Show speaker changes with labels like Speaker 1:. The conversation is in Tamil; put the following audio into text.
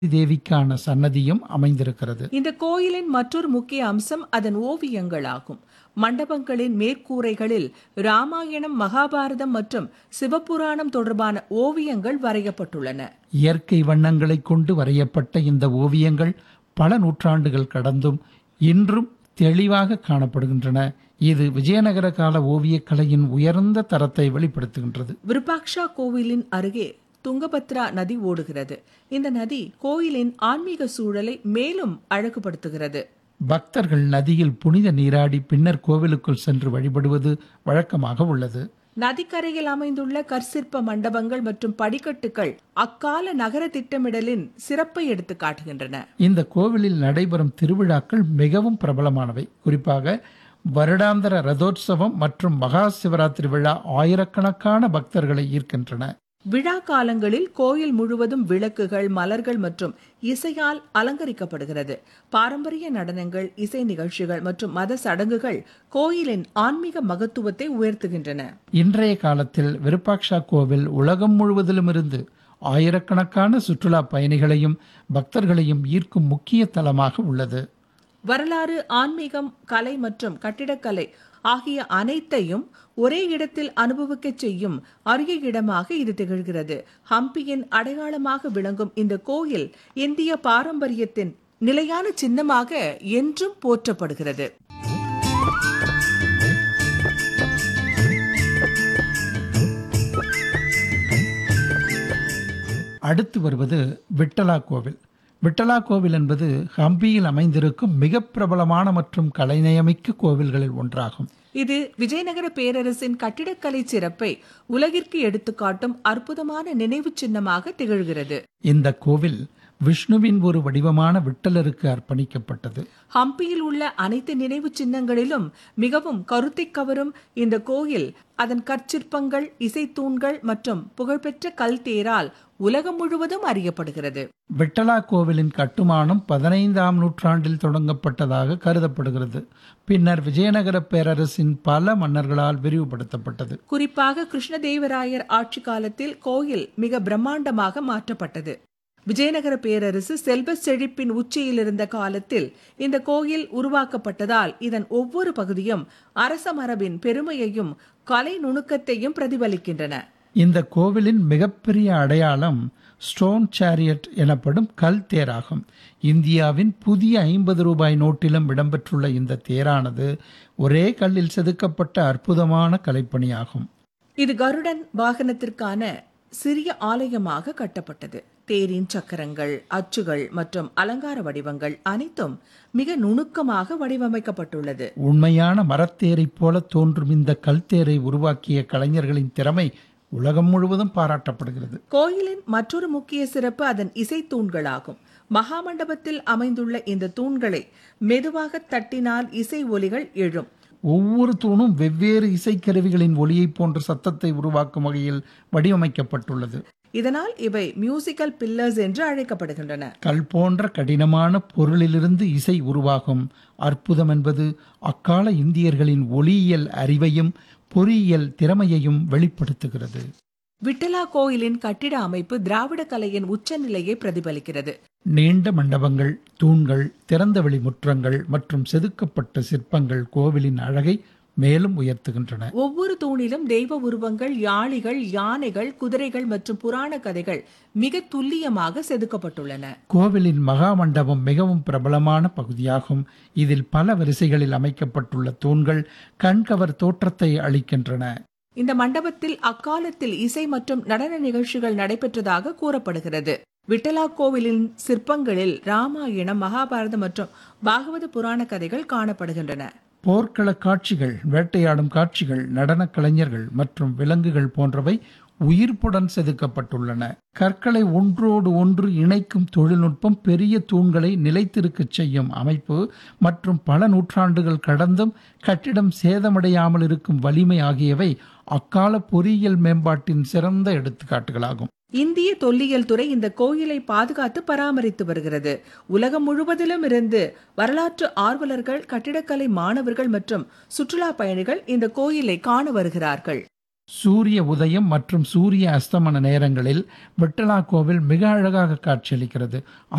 Speaker 1: தேவிக்கான சன்னதியும் அமைந்திருக்கிறது
Speaker 2: இந்த கோயிலின் மற்றொரு முக்கிய அம்சம் அதன் ஓவியங்கள் ஆகும் மண்டபங்களின் மேற்கூரைகளில் ராமாயணம் மகாபாரதம் மற்றும் சிவபுராணம் தொடர்பான ஓவியங்கள் வரையப்பட்டுள்ளன
Speaker 1: இயற்கை வண்ணங்களைக் கொண்டு வரையப்பட்ட இந்த ஓவியங்கள் பல நூற்றாண்டுகள் கடந்தும் இன்றும் தெளிவாக காணப்படுகின்றன இது விஜயநகர கால ஓவியக்கலையின் உயர்ந்த தரத்தை வெளிப்படுத்துகின்றது
Speaker 2: விருபாக்ஷா கோவிலின் அருகே துங்கபத்ரா நதி ஓடுகிறது இந்த நதி கோயிலின் ஆன்மீக சூழலை மேலும் அழகுபடுத்துகிறது
Speaker 1: பக்தர்கள் நதியில் புனித நீராடி பின்னர் கோவிலுக்குள் சென்று வழிபடுவது வழக்கமாக உள்ளது
Speaker 2: நதிக்கரையில் அமைந்துள்ள கற்சிற்ப மண்டபங்கள் மற்றும் படிக்கட்டுகள் அக்கால நகர திட்டமிடலின் சிறப்பை எடுத்து காட்டுகின்றன
Speaker 1: இந்த கோவிலில் நடைபெறும் திருவிழாக்கள் மிகவும் பிரபலமானவை குறிப்பாக வருடாந்திர ரதோற்சவம் மற்றும் மகா சிவராத்திரி விழா ஆயிரக்கணக்கான பக்தர்களை ஈர்க்கின்றன
Speaker 2: விழா காலங்களில் கோயில் முழுவதும் விளக்குகள் மலர்கள் மற்றும் இசையால் அலங்கரிக்கப்படுகிறது பாரம்பரிய நடனங்கள் இசை நிகழ்ச்சிகள் மற்றும் மத சடங்குகள் கோயிலின் ஆன்மீக மகத்துவத்தை உயர்த்துகின்றன
Speaker 1: இன்றைய காலத்தில் விருப்பாக்ஷா கோவில் உலகம் முழுவதிலும் இருந்து ஆயிரக்கணக்கான சுற்றுலா பயணிகளையும் பக்தர்களையும் ஈர்க்கும் முக்கிய தலமாக உள்ளது
Speaker 2: வரலாறு ஆன்மீகம் கலை மற்றும் கட்டிடக்கலை ஆகிய அனைத்தையும் ஒரே இடத்தில் அனுபவிக்கச் செய்யும் அரிய இடமாக இது திகழ்கிறது ஹம்பியின் அடையாளமாக விளங்கும் இந்த கோயில் இந்திய பாரம்பரியத்தின் நிலையான சின்னமாக என்றும் போற்றப்படுகிறது
Speaker 1: அடுத்து வருவது விட்டலா கோவில் விட்டலா கோவில் என்பது ஹம்பியில் அமைந்திருக்கும் மிக பிரபலமான மற்றும் கலைநயமிக்க கோவில்களில் ஒன்றாகும்
Speaker 2: இது விஜயநகர பேரரசின் கட்டிடக்கலை சிறப்பை உலகிற்கு எடுத்துக்காட்டும் அற்புதமான நினைவு சின்னமாக திகழ்கிறது
Speaker 1: இந்த கோவில் விஷ்ணுவின் ஒரு வடிவமான விட்டலருக்கு அர்ப்பணிக்கப்பட்டது
Speaker 2: ஹம்பியில் உள்ள அனைத்து நினைவு சின்னங்களிலும் மிகவும் கருத்தை கவரும் இந்த கோயில் அதன் கற்சிற்பங்கள் இசைத்தூண்கள் மற்றும் புகழ்பெற்ற கல் தேரால் உலகம் முழுவதும் அறியப்படுகிறது
Speaker 1: விட்டலா கோவிலின் கட்டுமானம் பதினைந்தாம் நூற்றாண்டில் தொடங்கப்பட்டதாக கருதப்படுகிறது பின்னர் விஜயநகர பேரரசின் பல மன்னர்களால் விரிவுபடுத்தப்பட்டது
Speaker 2: குறிப்பாக கிருஷ்ணதேவராயர் ஆட்சி காலத்தில் கோயில் மிக பிரம்மாண்டமாக மாற்றப்பட்டது விஜயநகர பேரரசு செல்வ செழிப்பின் உச்சியில் இருந்த காலத்தில் இந்த கோயில் உருவாக்கப்பட்டதால் இதன் ஒவ்வொரு பகுதியும் அரச மரபின் பெருமையையும் கலை நுணுக்கத்தையும் பிரதிபலிக்கின்றன
Speaker 1: இந்த கோவிலின் மிகப்பெரிய அடையாளம் ஸ்டோன் சேரியட் எனப்படும் கல் தேராகும் இந்தியாவின் புதிய ஐம்பது ரூபாய் நோட்டிலும் இடம்பெற்றுள்ள இந்த தேரானது ஒரே கல்லில் செதுக்கப்பட்ட அற்புதமான கலைப்பணியாகும்
Speaker 2: இது கருடன் வாகனத்திற்கான சிறிய ஆலயமாக கட்டப்பட்டது தேரின் சக்கரங்கள் அச்சுகள் மற்றும் அலங்கார வடிவங்கள் அனைத்தும் மிக நுணுக்கமாக வடிவமைக்கப்பட்டுள்ளது
Speaker 1: உண்மையான மரத்தேரைப் போல தோன்றும் இந்த கல் தேரை உருவாக்கிய கலைஞர்களின் திறமை உலகம் முழுவதும் பாராட்டப்படுகிறது
Speaker 2: கோயிலின் மற்றொரு முக்கிய சிறப்பு அதன் இசைத்தூண்களாகும் மகாமண்டபத்தில் அமைந்துள்ள இந்த தூண்களை மெதுவாக தட்டினால் இசை ஒலிகள் எழும்
Speaker 1: ஒவ்வொரு தூணும் வெவ்வேறு இசைக்கருவிகளின் ஒலியைப் போன்ற சத்தத்தை உருவாக்கும் வகையில் வடிவமைக்கப்பட்டுள்ளது
Speaker 2: இதனால் இவை மியூசிக்கல் பில்லர்ஸ் என்று அழைக்கப்படுகின்றன
Speaker 1: கல் போன்ற கடினமான பொருளிலிருந்து இசை உருவாகும் அற்புதம் என்பது அக்கால இந்தியர்களின் ஒளியியல் அறிவையும் பொறியியல் திறமையையும் வெளிப்படுத்துகிறது
Speaker 2: விட்டலா கோயிலின் கட்டிட அமைப்பு திராவிட கலையின் உச்சநிலையை பிரதிபலிக்கிறது
Speaker 1: நீண்ட மண்டபங்கள் தூண்கள் திறந்தவெளி முற்றங்கள் மற்றும் செதுக்கப்பட்ட சிற்பங்கள் கோவிலின் அழகை மேலும் உயர்த்துகின்றன
Speaker 2: ஒவ்வொரு தூணிலும் தெய்வ உருவங்கள் யாளிகள் யானைகள் குதிரைகள் மற்றும் புராண கதைகள் மிக துல்லியமாக செதுக்கப்பட்டுள்ளன
Speaker 1: கோவிலின் மகா மண்டபம் மிகவும் பிரபலமான பகுதியாகும் இதில் பல வரிசைகளில் அமைக்கப்பட்டுள்ள தூண்கள் கண்கவர் தோற்றத்தை அளிக்கின்றன
Speaker 2: இந்த மண்டபத்தில் அக்காலத்தில் இசை மற்றும் நடன நிகழ்ச்சிகள் நடைபெற்றதாக கூறப்படுகிறது விட்டலா கோவிலின் சிற்பங்களில் ராமாயணம் மகாபாரதம் மற்றும் பாகவத புராண கதைகள் காணப்படுகின்றன
Speaker 1: போர்க்கள காட்சிகள் வேட்டையாடும் காட்சிகள் நடனக் கலைஞர்கள் மற்றும் விலங்குகள் போன்றவை உயிர்ப்புடன் செதுக்கப்பட்டுள்ளன கற்களை ஒன்றோடு ஒன்று இணைக்கும் தொழில்நுட்பம் பெரிய தூண்களை நிலைத்திருக்கச் செய்யும் அமைப்பு மற்றும் பல நூற்றாண்டுகள் கடந்தும் கட்டிடம் சேதமடையாமல் இருக்கும் வலிமை ஆகியவை அக்கால பொறியியல் மேம்பாட்டின் சிறந்த எடுத்துக்காட்டுகளாகும்
Speaker 2: இந்திய தொல்லியல் துறை இந்த கோயிலை பாதுகாத்து பராமரித்து வருகிறது உலகம் முழுவதிலும் இருந்து வரலாற்று ஆர்வலர்கள் கட்டிடக்கலை மாணவர்கள் மற்றும் சுற்றுலா பயணிகள் இந்த கோயிலை காண வருகிறார்கள்
Speaker 1: சூரிய உதயம் மற்றும் சூரிய அஸ்தமன நேரங்களில் விட்டலா கோவில் மிக அழகாக காட்சியளிக்கிறது